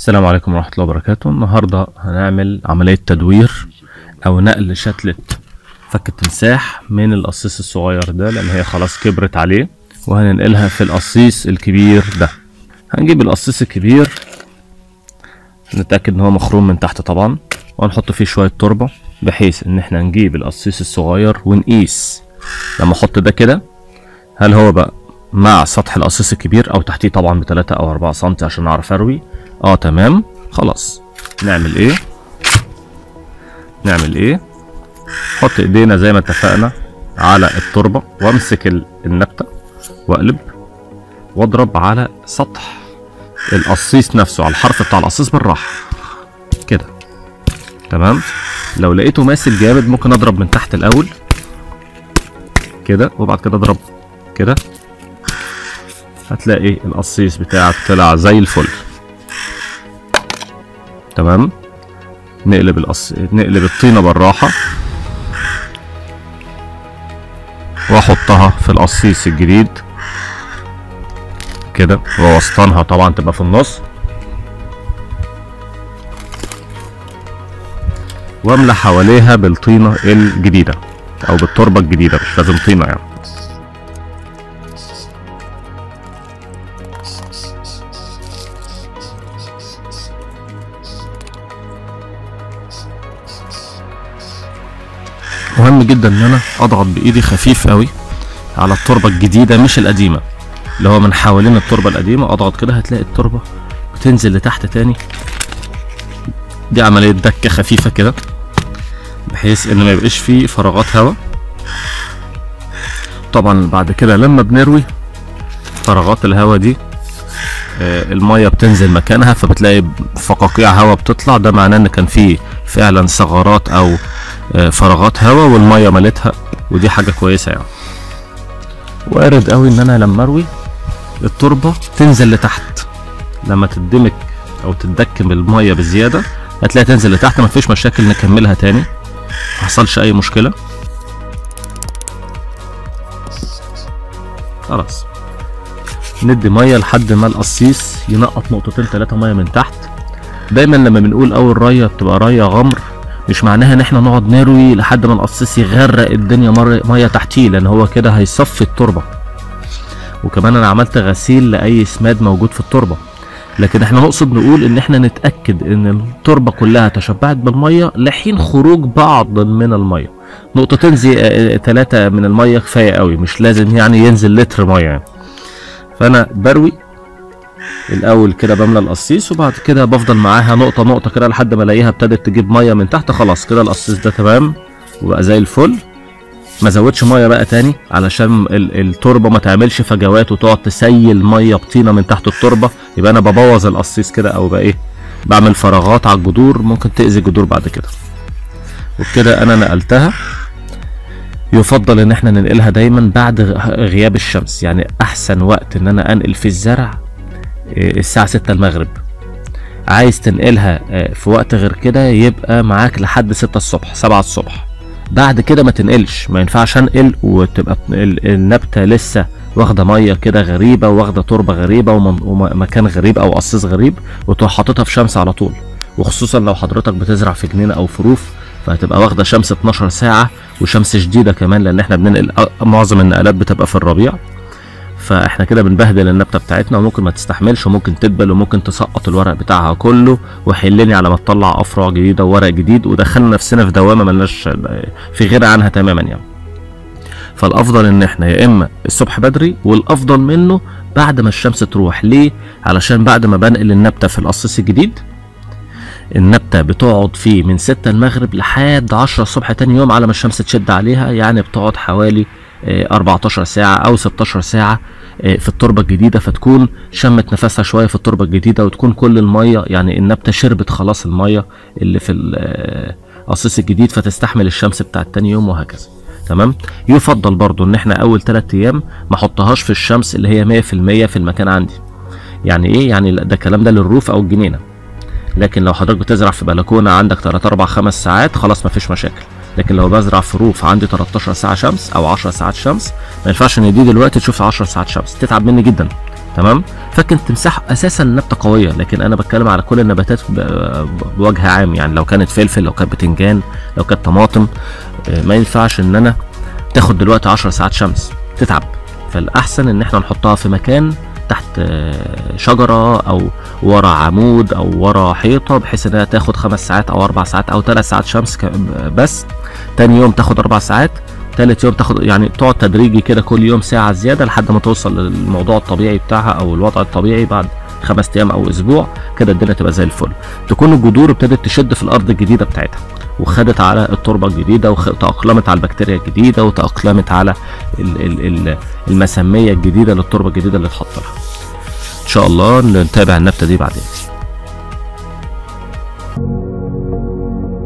السلام عليكم ورحمة الله وبركاته النهاردة هنعمل عملية تدوير أو نقل شتلة فك التمساح من القصيص الصغير ده لأن هي خلاص كبرت عليه وهننقلها في القصيص الكبير ده هنجيب القصيص الكبير نتأكد إن هو مخروم من تحت طبعا وهنحط فيه شوية تربة بحيث إن احنا نجيب القصيص الصغير ونقيس لما أحط ده كده هل هو بقى مع سطح القصيص الكبير او تحتيه طبعا بتلاتة او اربعة سنتي عشان اعرف اروي اه تمام خلاص نعمل ايه نعمل ايه نحط ايدينا زي ما اتفقنا على التربة وامسك ال- النبتة واقلب واضرب على سطح القصيص نفسه على الحرف بتاع القصيص بالراحة كده تمام لو لقيته ماسك جامد ممكن اضرب من تحت الاول كده وبعد كده اضرب كده هتلاقي القصيص بتاعك طلع زي الفل تمام نقلب القص... نقلب الطينة بالراحة واحطها في القصيص الجديد كده ووسطنها طبعا تبقى في النص واملى حواليها بالطينة الجديدة او بالتربة الجديدة مش لازم طينة يعني مهم جدا ان انا اضغط بايدي خفيف قوي على التربه الجديده مش القديمه اللي هو من حوالين التربه القديمه اضغط كده هتلاقي التربه بتنزل لتحت تاني دي عمليه دكه خفيفه كده بحيث ان ما يبقاش فيه فراغات هواء طبعا بعد كده لما بنروي فراغات الهواء دي آه، الميه بتنزل مكانها فبتلاقي فقاقيع هواء بتطلع ده معناه ان كان فيه فعلا ثغرات او آه، فراغات هواء والميه ملتها ودي حاجه كويسه يعني وارد قوي ان انا لما اروي التربه تنزل لتحت لما تدمك او تدكم الميه بزياده هتلاقي تنزل لتحت مفيش مشاكل نكملها تاني محصلش اي مشكله خلاص ندي ميه لحد ما القصيص ينقط نقطتين ثلاثه ميه من تحت دايما لما بنقول اول ريه بتبقى ريه غمر مش معناها ان احنا نقعد نروي لحد ما القصيص يغرق الدنيا مر- ميه تحتيه لان هو كده هيصفي التربه وكمان انا عملت غسيل لاي سماد موجود في التربه لكن احنا نقصد نقول ان احنا نتاكد ان التربه كلها تشبعت بالميه لحين خروج بعض من الميه نقطتين زي ثلاثه من الميه كفايه قوي مش لازم يعني ينزل لتر ميه يعني. فانا بروي الاول كده بملى القصيص وبعد كده بفضل معاها نقطه نقطه كده لحد ما الاقيها ابتدت تجيب ميه من تحت خلاص كده القصيص ده تمام وبقى زي الفل ما زودش ميه بقى تاني علشان ال- التربه ما تعملش فجوات وتقعد تسيل ميه بطينه من تحت التربه يبقى انا ببوظ القصيص كده او بقى ايه بعمل فراغات على الجذور ممكن تاذي الجذور بعد كده وبكده انا نقلتها يفضل ان احنا ننقلها دايما بعد غ- غياب الشمس يعني احسن وقت ان انا انقل في الزرع إيه، الساعة 6 المغرب عايز تنقلها آه، في وقت غير كده يبقى معاك لحد 6 الصبح 7 الصبح بعد كده ما تنقلش ما ينفعش انقل وتبقى ال- النبتة لسه واخدة مية كده غريبة واخدة تربة غريبة ومن- ومكان غريب أو قصيص غريب وتروح حاططها في شمس على طول وخصوصا لو حضرتك بتزرع في جنينة أو في روف فهتبقى واخدة شمس 12 ساعة وشمس شديدة كمان لأن احنا بننقل أ- معظم النقلات بتبقى في الربيع فاحنا كده بنبهدل النبته بتاعتنا وممكن ما تستحملش وممكن تدبل وممكن تسقط الورق بتاعها كله وحلني على ما تطلع افرع جديده وورق جديد ودخلنا نفسنا في دوامه ملناش في غنى عنها تماما يعني فالافضل ان احنا يا اما الصبح بدري والافضل منه بعد ما الشمس تروح ليه علشان بعد ما بنقل النبته في القصيص الجديد النبتة بتقعد فيه من 6 المغرب لحد 10 الصبح تاني يوم على ما الشمس تشد عليها يعني بتقعد حوالي آه، 14 ساعة أو 16 ساعة آه، في التربة الجديدة فتكون شمت نفسها شوية في التربة الجديدة وتكون كل المية يعني النبتة شربت خلاص المية اللي في القصيص الجديد فتستحمل الشمس بتاع تاني يوم وهكذا تمام يفضل برضو ان احنا اول 3 ايام ما احطهاش في الشمس اللي هي 100% في المكان عندي يعني ايه يعني ده الكلام ده للروف او الجنينه لكن لو حضرتك بتزرع في بلكونه عندك 3 4 5 ساعات خلاص مفيش مشاكل لكن لو بزرع في روف عندي 13 ساعه شمس او 10 ساعات شمس ما ينفعش ان دي دلوقتي تشوف 10 ساعات شمس تتعب مني جدا تمام فكان التمساح اساسا نبته قويه لكن انا بتكلم على كل النباتات ب- بوجه عام يعني لو كانت فلفل لو كانت بتنجان لو كانت طماطم آه، ما ينفعش ان انا تاخد دلوقتي 10 ساعات شمس تتعب فالاحسن ان احنا نحطها في مكان تحت آه، شجره او ورا عمود او ورا حيطه بحيث انها تاخد خمس ساعات او اربع ساعات او ثلاث ساعات شمس ك- بس تاني يوم تاخد اربع ساعات تالت يوم تاخد يعني تقعد تدريجي كده كل يوم ساعه زياده لحد ما توصل للموضوع الطبيعي بتاعها او الوضع الطبيعي بعد خمس ايام او اسبوع كده الدنيا تبقى زي الفل تكون الجذور ابتدت تشد في الارض الجديده بتاعتها وخدت على التربه الجديده وتاقلمت على البكتيريا الجديده وتاقلمت على ال- ال- ال- المسميه الجديده للتربه الجديده اللي اتحط لها ان شاء الله نتابع النبته دي بعدين